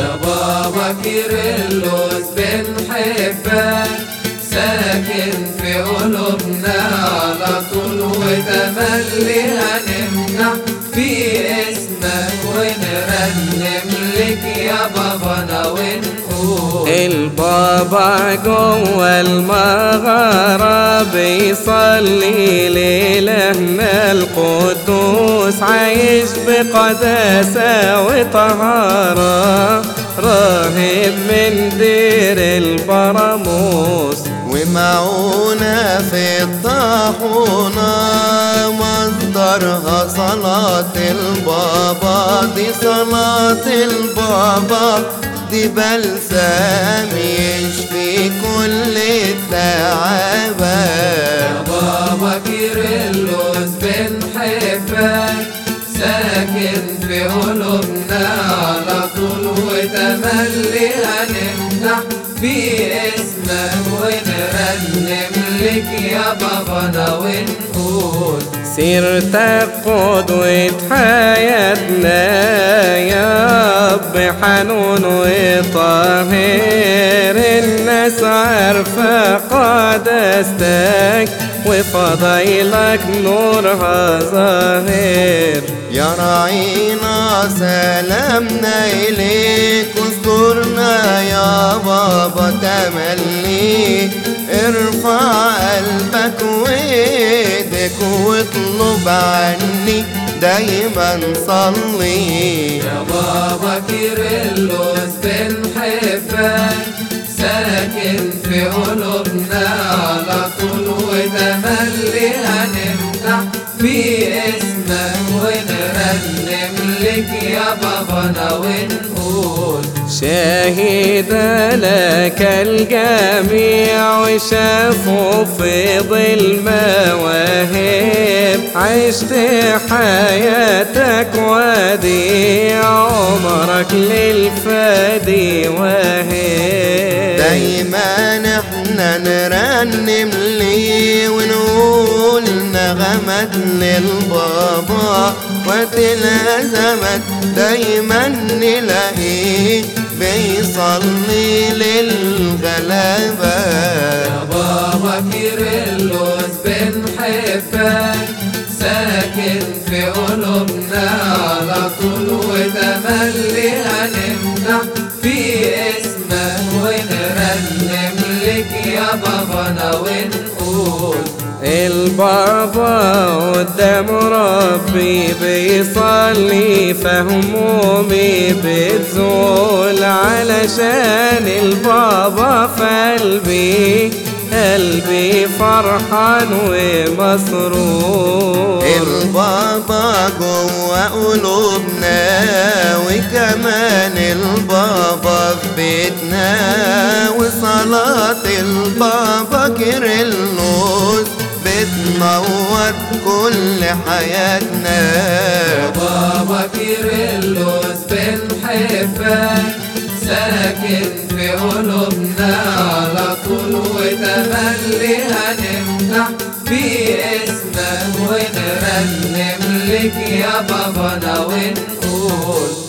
يا بابا كيرلس بنحبك ساكن في قلوبنا على طول وتملي هنمنع في اسمك ونرنم لك يا بابانا ونقول البابا جوه المغارة بيصلي لإلهنا القدوس عايش بقداسة وطهارة راهب من دير البراموس ومعونا في الطاحونة مصدرها صلاة البابا دي صلاة البابا دي بلسم يشفي كل التعبان يا بابا كيرلس بنحبك ساكن في قلوبنا على طول وتملي هنمنح في اسمك ونرنم لك يا بابانا ونقول سيرتك قدوة حياتنا يا رب حنون وطاهر الناس عارفة قداستك وفضيلك نورها ظاهر يا راعينا سلامنا إليك استرنا يا بابا تملي ارفع قلبك وايدك واطلب عني دايما صلي يا بابا كيرلس بنحبك ساكن في قلوبنا على طول وتملي هنمنح في اسمك ونرنم لك يا بابانا ونقول شهد لك الجميع وشافوا في ظل مواهب عشت حياتك وديع عمرك للفادي واهب دايما احنا نرنم ليه ونقول نغمت للبابا وقت الأزمات دايما نلاقيه بيصلي للغلابة يا بابا كيرلس بنحبك ساكن في قلوبنا على طول وتملي هنمنح في اسمك ونرنم لك يا بابانا ونقول البابا قدام ربي بيصلي فهمومي بتزول علشان البابا في قلبي قلبي فرحان ومسرور البابا جوا قلوبنا وكمان البابا في بيتنا وصلاة البابا كيرلس بتنور كل حياتنا يا بابا كيرلس بنحبك ساكن في قلوبنا على طول وتملي هنمنح في اسمك ونرنم لك يا بابانا ونقول